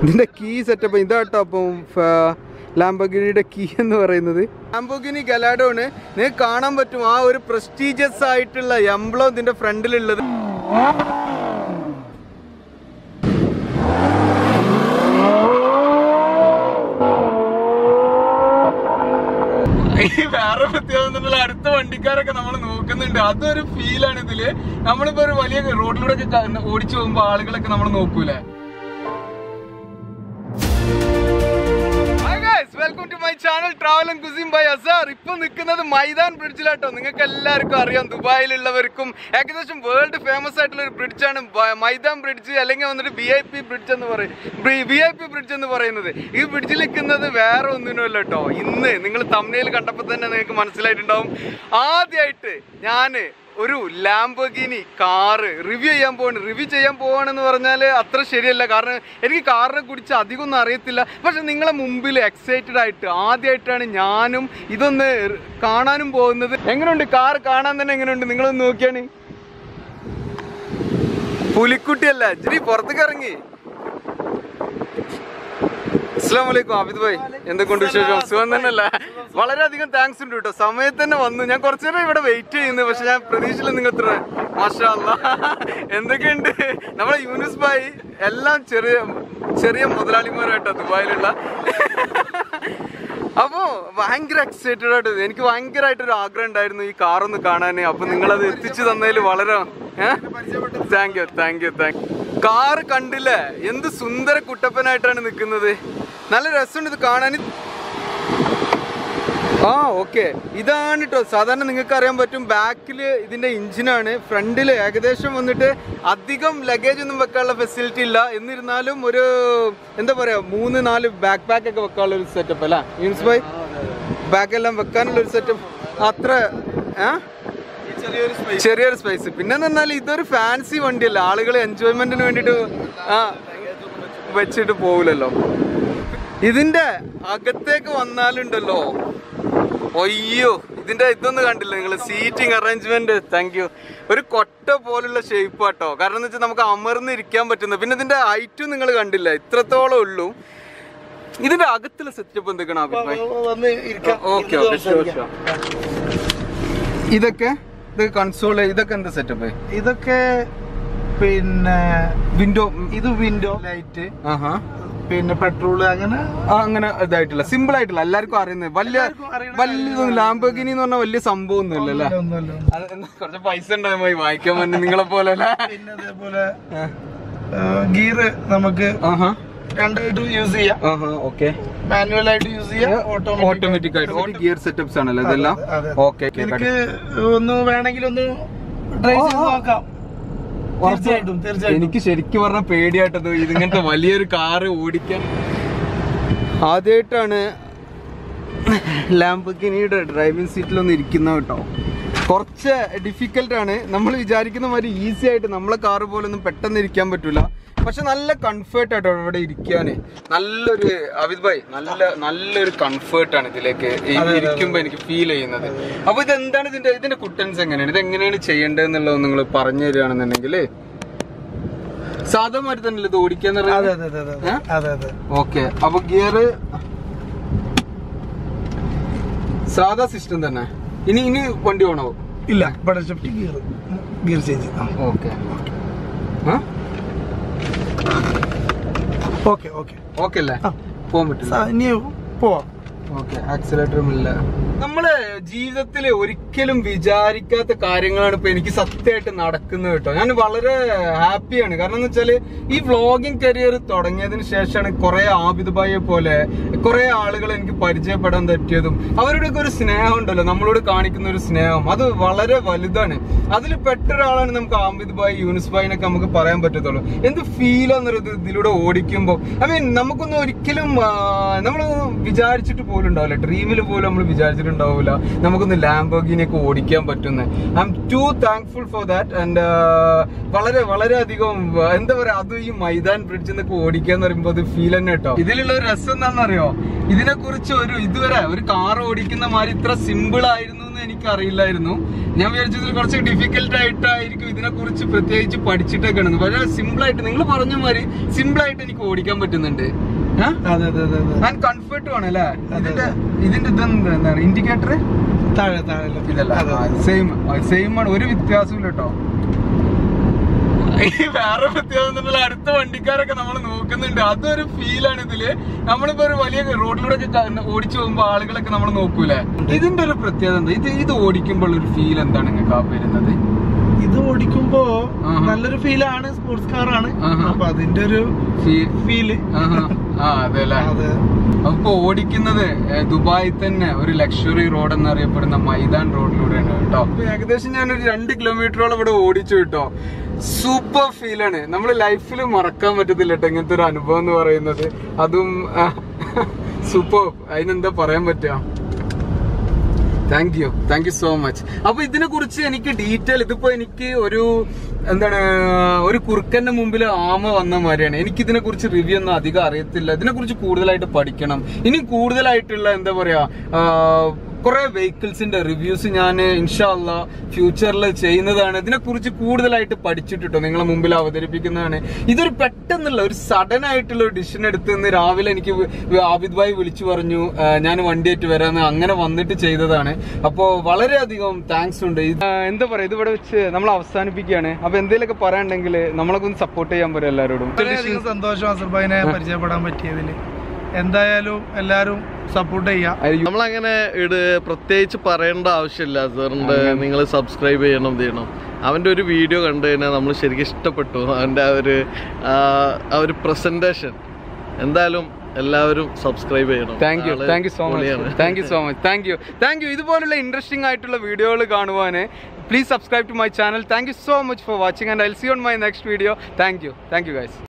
ഇതിന്റെ key setup ഇതാട്ടോ അപ്പം ലാംബോഗിനിയുടെ കീ എന്ന് പറയുന്നത് ലാംബോഗിനി ഗലാഡോ ആണ് നിങ്ങൾക്ക് കാണാൻ പറ്റും ആ ഒരു പ്രസ്റ്റീജിയസ് ആയിട്ടുള്ള എംബ്ലോ ഇതിന്റെ ഫ്രണ്ടിലുള്ളത് വേറെ പ്രത്യേകത അടുത്ത വണ്ടിക്കാരൊക്കെ നമ്മൾ നോക്കുന്നുണ്ട് അതൊരു ഫീലാണ് ഇതില് നമ്മളിപ്പോ ഒരു വലിയ റോഡിലൂടെ ഒക്കെ ഓടിച്ചു പോകുമ്പോ ആളുകളൊക്കെ നമ്മൾ നോക്കൂലേ welcome to my channel travel and cuisine by Azhar ഇപ്പൊ നിൽക്കുന്നത് മൈതാൻ ബ്രിഡ്ജിലാട്ടോ നിങ്ങൾക്ക് എല്ലാവർക്കും അറിയാം ദുബായിലുള്ളവർക്കും ഏകദേശം വേൾഡ് ഫേമസ് ആയിട്ടുള്ള ഒരു ബ്രിഡ്ജാണ് മൈതാൻ ബ്രിഡ്ജ് അല്ലെങ്കിൽ വന്നിട്ട് ബി ഐ പി ബ്രിഡ്ജ് എന്ന് പറയും ബി ഐ പി ബ്രിഡ്ജ് എന്ന് പറയുന്നത് ഈ ബ്രിഡ്ജിൽ നിൽക്കുന്നത് വേറെ ഒന്നിനുമല്ല കേട്ടോ ഇന്ന് നിങ്ങൾ തമിഴിൽ കണ്ടപ്പോൾ തന്നെ നിങ്ങൾക്ക് മനസ്സിലായിട്ടുണ്ടാവും ആദ്യമായിട്ട് ഞാന് ഒരു ലാംബോഗിനി കാറ് റിവ്യൂ ചെയ്യാൻ പോവാണ് റിവ്യൂ ചെയ്യാൻ പോവാണെന്ന് പറഞ്ഞാൽ അത്ര ശരിയല്ല കാരണം എനിക്ക് കാറിനെ കുറിച്ച് അധികം ഒന്നും അറിയത്തില്ല പക്ഷെ നിങ്ങളെ മുമ്പിൽ എക്സൈറ്റഡ് ആയിട്ട് ആദ്യമായിട്ടാണ് ഞാനും ഇതൊന്ന് കാണാനും പോകുന്നത് എങ്ങനെയുണ്ട് കാർ കാണാൻ തന്നെ എങ്ങനെയുണ്ട് നിങ്ങളൊന്ന് നോക്കിയാണ് പുലിക്കുട്ടിയല്ല ജിരി പുറത്തേക്ക് ഇറങ്ങി അസ്സാം വലൈക്കും ആബിദ് ഭായ് എന്തൊക്കെയുണ്ട് വിശേഷം സുഖം തന്നെയല്ല വളരെയധികം താങ്ക്സ് ഉണ്ട് കേട്ടോ സമയത്ത് തന്നെ വന്നു ഞാൻ കുറച്ചു നേരം ഇവിടെ വെയിറ്റ് ചെയ്യുന്നു പക്ഷെ ഞാൻ പ്രതീക്ഷയില്ല നിങ്ങൾ ഇത്ര മാഷാ അല്ലാ. എന്തൊക്കെയുണ്ട് നമ്മളെ യൂനിസ് ഭായ് എല്ലാം ചെറിയ ചെറിയ മുതലാളിമാരായിട്ടോ ദുബായിലുള്ള അപ്പോ ഭയങ്കര എക്സൈറ്റഡ് ആയിട്ട് എനിക്ക് ഭയങ്കരമായിട്ട് ഒരു ആഗ്രഹം ഉണ്ടായിരുന്നു ഈ കാർ ഒന്ന് കാണാൻ അപ്പൊ നിങ്ങളത് എത്തിച്ചു തന്നതിൽ വളരെ thank you thank you thank car കണ്ടില്ലേ എന്ത് സുന്ദര കുട്ടപ്പനായിട്ടാണ് നിൽക്കുന്നത് നല്ല രസമുണ്ട് ഇത് കാണാൻ ആ ഓക്കെ ഇതാണ് കേട്ടോ സാധാരണ നിങ്ങൾക്ക് അറിയാൻ പറ്റും ബാക്കിൽ ഇതിന്റെ എഞ്ചിനാണ് ഫ്രണ്ടിൽ ഏകദേശം വന്നിട്ട് അധികം ലഗേജ് ഒന്നും വെക്കാനുള്ള ഫെസിലിറ്റി ഇല്ല എന്നിരുന്നാലും ഒരു എന്താ പറയാ മൂന്ന് നാല് ബാക്ക് പാക്ക് ഒക്കെ വെക്കാനുള്ള ഒരു സെറ്റപ്പ് അല്ല യൂൻസ് ബൈ ബാക്ക് എല്ലാം വെക്കാനുള്ള ഒരു സെറ്റപ്പ് അത്ര ഏ? ചെറിയൊരു സ്പേസ് പിന്നെ പറഞ്ഞാൽ ഇതൊരു ഫാൻസി വണ്ടിയല്ല ആളുകൾ എൻജോയ്മെന്റിന് വേണ്ടിട്ട് ആ വെച്ചിട്ട് പോവില്ലല്ലോ ഇതിന്റെ അകത്തേക്ക് വന്നാലുണ്ടല്ലോ അയ്യോ ഇതിന്റെ ഇതൊന്നും കണ്ടില്ല നിങ്ങൾ സീറ്റിംഗ് അറേഞ്ച്മെന്റ് താങ്ക് യു ഒരു കൊട്ട പോലുള്ള ഷേപ്പ് ആട്ടോ കാരണം എന്ന് വെച്ചാൽ നമുക്ക് അമർന്ന് ഇരിക്കാൻ പറ്റുന്ന പിന്നെ ഇതിന്റെ ഹൈറ്റും നിങ്ങൾ കണ്ടില്ല ഇത്രത്തോളം ഉള്ളൂ ഇതിന്റെ അകത്തുള്ള സെറ്റപ്പ് എന്തൊക്കെയാണ് അഭിപ്രായം വന്ന് ഇരിക്കാം ഓക്കെ ഓക്കെ ഷുവർ ഷുവർ ഇതൊക്കെ ഇതൊക്കെ കൺസോള് ഇതൊക്കെ എന്താ സെറ്റപ്പ് ഇതൊക്കെ പിന്നെ വിൻഡോ ഇത് വിൻഡോ ലൈറ്റ് ആഹാ പിന്നെ പെട്രോൾ അങ്ങനെ ആ, അങ്ങനെ ഇതായിട്ടില്ല സിമ്പിൾ ആയിട്ടില്ല എല്ലാവർക്കും അറിയുന്നത് വലിയ എല്ലാവർക്കും അറിയണ വലിയ ലാംബോഗിനി എന്ന് പറഞ്ഞാൽ വലിയ സംഭവം ഒന്നും ഇല്ലല്ലേ ഒന്നുമല്ല അത് എന്താ കുറച്ച് പൈസ ഉണ്ടാകും പോയി വായിക്കാൻ പറ്റും നിങ്ങളെ പോലെ അല്ലേ പിന്നെ അതേപോലെ ഗിയർ നമുക്ക് ആഹാ രണ്ടായിട്ട് യൂസ് ചെയ്യാം ആഹാ ഓക്കെ മാനുവൽ ആയിട്ട് യൂസ് ചെയ്യാം ഓട്ടോമാറ്റിക് ഓട്ടോമാറ്റിക് ആയിട്ട് ഗിയർ സെറ്റപ്സ് ആണല്ലോ ഇതെല്ലാം അതെ. ഓക്കെ എനിക്ക് ഒന്ന് വേണമെങ്കിൽ ഒന്ന് ട്രൈ ചെയ്ത് നോക്കാം തീർച്ചയായിട്ടും തീർച്ചയായിട്ടും എനിക്ക് ശരിക്കും പറഞ്ഞ പേടിയായിട്ടത് ഇതിങ്ങനത്തെ വലിയൊരു കാറ് ഓടിക്കാൻ ആദ്യമായിട്ടാണ് ലാംബോഗിനിയുടെ ഡ്രൈവിംഗ് സീറ്റിലൊന്നും ഇരിക്കുന്ന കേട്ടോ കുറച്ച് ഡിഫിക്കൽട്ട് ആണ് നമ്മൾ വിചാരിക്കുന്ന മാതിരി ഈസി ആയിട്ട് നമ്മളെ കാറ് പോലെ ഒന്നും പെട്ടെന്ന് ഇരിക്കാൻ പറ്റൂല പക്ഷെ നല്ല കംഫേർട്ട് ആട്ടോ ഇവിടെ ഇരിക്കാന് നല്ലൊരു അവിത് ഭായ് നല്ല നല്ലൊരു കംഫേർട്ട് ആണ് ഇതിലേക്ക് ഈ ഇരിക്കുമ്പോ എനിക്ക് ഫീൽ ചെയ്യുന്നത് അപ്പൊ ഇത് എന്താണ് ഇതിന്റെ ഇതിന്റെ കുട്ടൻസ് എങ്ങനെയാണ് ഇത് എങ്ങനെയാണ് ചെയ്യേണ്ടതെന്നുള്ളത് നിങ്ങൾ പറഞ്ഞു തരികയാണെന്നുണ്ടെങ്കിൽ സാധാ മാതിരി തന്നെ ഇത് ഓടിക്കാന്ന് അതെ പറയുന്നത് അതെ അതെ ഏ? അതെ അതെ ഓക്കെ അപ്പൊ ഗിയർ സാധാ സിസ്റ്റം തന്നെ ഇനി ഇനി വണ്ടി ഓണോ ഇല്ല ഇവിടെ shift gear gear change okay okay okay okay അല്ലേ ആ. പോകാൻ പറ്റില്ല ഇനി പോവാം ഓക്കെ ആക്സിലേറ്ററും ഇല്ല നമ്മള് ജീവിതത്തിൽ ഒരിക്കലും വിചാരിക്കാത്ത കാര്യങ്ങളാണ് ഇപ്പൊ എനിക്ക് സത്യമായിട്ട് നടക്കുന്നത് കേട്ടോ ഞാൻ വളരെ ഹാപ്പിയാണ് കാരണം എന്ന് വെച്ചാല് ഈ വ്ളോഗിങ് കരിയർ തുടങ്ങിയതിന് ശേഷമാണ് കുറെ ആബിദ് ഭായിയെ പോലെ കുറെ ആളുകൾ എനിക്ക് പരിചയപ്പെടാൻ പറ്റിയതും അവരുടെയൊക്കെ ഒരു സ്നേഹം ഉണ്ടല്ലോ നമ്മളോട് കാണിക്കുന്ന ഒരു സ്നേഹം അത് വളരെ വലുതാണ് അതിൽ പെട്ട ഒരാളാണ് നമുക്ക് ആബിദ് ഭായ് യൂനിസ് ഭായിനൊക്കെ നമുക്ക് പറയാൻ പറ്റത്തുള്ളൂ എന്ത് ഫീലാന്നൊരു ഇതിലൂടെ ഓടിക്കുമ്പോൾ ഐ മീൻ നമുക്കൊന്നും ഒരിക്കലും നമ്മൾ വിചാരിച്ചിട്ട് പോലും ഉണ്ടാവില്ല ഡ്രീമിൽ പോലും നമ്മൾ വിചാരിച്ചിട്ടുണ്ടാവില്ല നമുക്കൊന്ന് ലാംബോഗിനെ ഒക്കെ ഓടിക്കാൻ പറ്റുന്നത് I'm too thankful for that and വളരെ വളരെ അധികം ആ, എന്താ പറയാ അത് ഈ മൈതാൻ ബ്രിഡ്ജിൽ നിന്നൊക്കെ ഓടിക്കാന്ന് പറയുമ്പോൾ അത് ഫീൽ തന്നെ കേട്ടോ ഇതിലുള്ള ഒരു രസം എന്താണെന്നറിയോ ഇതിനെ കുറിച്ച് ഒരു ഇതുവരെ ഒരു കാർ ഓടിക്കുന്ന മാതിരി ഇത്ര സിമ്പിൾ ആയിരുന്നു എന്ന് എനിക്ക് അറിയില്ലായിരുന്നു ഞാൻ വിചാരിച്ചത് കുറച്ച് ഡിഫിക്കൽട്ട് ആയിട്ടായിരിക്കും ഇതിനെ കുറിച്ച് പ്രത്യേകിച്ച് പഠിച്ചിട്ടൊക്കെയാണ് വളരെ സിമ്പിൾ ആയിട്ട് നിങ്ങൾ പറഞ്ഞ മാതിരി സിമ്പിൾ ആയിട്ട് എനിക്ക് ഓടിക്കാൻ പറ്റുന്നുണ്ട് ഏഹ് അതെ അതെ അതെ അതെ ഞാൻ കംഫർട്ടും ആണ് അല്ലേ ഇതിന്റെ ഇതിന്റെ ഇതെന്താ എന്താണ് ഇൻഡിക്കേറ്റർ താഴെ താഴെ ഇതല്ല അതെ സെയിം സെയിം ആണ് ഒരു വ്യത്യാസവും കേട്ടോ വേറെ വ്യത്യാസം എന്നുള്ള അടുത്ത വണ്ടിക്കാരൊക്കെ നമ്മൾ നോക്കുന്നുണ്ട് അതൊരു ഫീലാണ് ഇതില് നമ്മളിപ്പോ ഒരു വലിയ റോഡിലൂടെ ഒക്കെ ക- ഓടിച്ചു പോകുമ്പോ ആളുകളൊക്കെ നമ്മൾ നോക്കൂലേ ഇതിന്റെ ഒരു പ്രത്യേകത എന്താ ഇത് ഇത് ഓടിക്കുമ്പോൾ ഒരു ഫീൽ എന്താണ് നിങ്ങൾക്ക് ആ വരുന്നത് ഇത് ഓടിക്കുമ്പോ ആഹാ. നല്ലൊരു ഫീലാണ് സ്പോർട്സ് കാറാണ് ആഹാ. അപ്പൊ അതിന്റെ ഒരു ഫീൽ ഫീല് ആ അതെ അല്ലേ അതെ അപ്പൊ ഓടിക്കുന്നത് ഏ, ദുബായിൽ തന്നെ ഒരു ലക്ഷറി റോഡ് എന്നറിയപ്പെടുന്ന മൈതാൻ റോഡിലൂടെയാണ് കേട്ടോ അപ്പൊ ഏകദേശം ഞാൻ ഒരു രണ്ട് കിലോമീറ്ററോളം ഇവിടെ ഓടിച്ചു കേട്ടോ സൂപ്പർ ഫീലാണ് നമ്മൾ ലൈഫിൽ മറക്കാൻ പറ്റത്തില്ല കേട്ടോ ഇങ്ങനത്തെ ഒരു അനുഭവം എന്ന് പറയുന്നത് അതും സൂപ്പർ അതിനെന്താ പറയാൻ പറ്റുക thank you thank you so much അപ്പൊ ഇതിനെ കുറിച്ച് എനിക്ക് ഡീറ്റെയിൽ ഇതിപ്പോ എനിക്ക് ഒരു എന്താണ് ഒരു കുറുക്കന്റെ മുമ്പിൽ ആമ വന്ന മാതിരിയാണ് എനിക്ക് ഇതിനെ കുറിച്ച് റിവ്യൂ ഒന്നും അധികം അറിയത്തില്ല ഇതിനെ കുറിച്ച് കൂടുതലായിട്ട് പഠിക്കണം ഇനി കൂടുതലായിട്ടുള്ള എന്താ പറയാ കുറെ വെഹിക്കിൾസിന്റെ റിവ്യൂസ് ഞാൻ ഇൻഷാല്ല ഫ്യൂച്ചറിൽ ചെയ്യുന്നതാണ് ഇതിനെ കുറിച്ച് കൂടുതലായിട്ട് പഠിച്ചിട്ടോ നിങ്ങളെ മുമ്പിൽ അവതരിപ്പിക്കുന്നതാണ് ഇതൊരു പെട്ടെന്നുള്ള ഒരു സഡൻ ആയിട്ടുള്ള ഒരു ഡിസിഷൻ എടുത്ത് ഇന്ന് രാവിലെ എനിക്ക് വി- ആബിദ് ഭായി വിളിച്ചു പറഞ്ഞു ഞാൻ വണ്ടിയായിട്ട് വരാന്ന് അങ്ങനെ വന്നിട്ട് ചെയ്തതാണ് അപ്പോ വളരെയധികം താങ്ക്സ് ഉണ്ട് ഇത്, ആ, എന്താ പറയാ ഇത് ഇവിടെ വെച്ച് നമ്മൾ അവസാനിപ്പിക്കുകയാണ് അപ്പൊ എന്തെങ്കിലുമൊക്കെ പറയാനുണ്ടെങ്കിൽ നമ്മളൊക്കെ ഒന്ന് സപ്പോർട്ട് ചെയ്യാൻ പറ്റും എല്ലാവരോടും വളരെയധികം സന്തോഷം അസർബൈനെ പരിചയപ്പെടാൻ പറ്റിയതില് എന്തായാലും എല്ലാരും സപ്പോർട്ട് ചെയ്യാം നമ്മളങ്ങനെ ഇത് പ്രത്യേകിച്ച് പറയേണ്ട ആവശ്യമില്ല സാറിന്റെ നിങ്ങൾ സബ്സ്ക്രൈബ് ചെയ്യണം ഇത് ചെയ്യണം അവന്റെ ഒരു വീഡിയോ കണ്ടു കഴിഞ്ഞാൽ നമ്മൾ ശരിക്കും ഇഷ്ടപ്പെട്ടു അവന്റെ ആ ഒരു ആ ആ ഒരു പ്രസന്റേഷൻ എന്തായാലും എല്ലാവരും സബ്സ്ക്രൈബ് ചെയ്യണം താങ്ക് യു ആള് താങ്ക് യു സോ പൊളിയാണ്. Much thank you so much thank you thank you ഇതുപോലുള്ള ഇൻട്രസ്റ്റിംഗ് ആയിട്ടുള്ള വീഡിയോകൾ കാണുവാൻ please subscribe to my channel thank you so much for watching and I see on my next video thank you thank you guys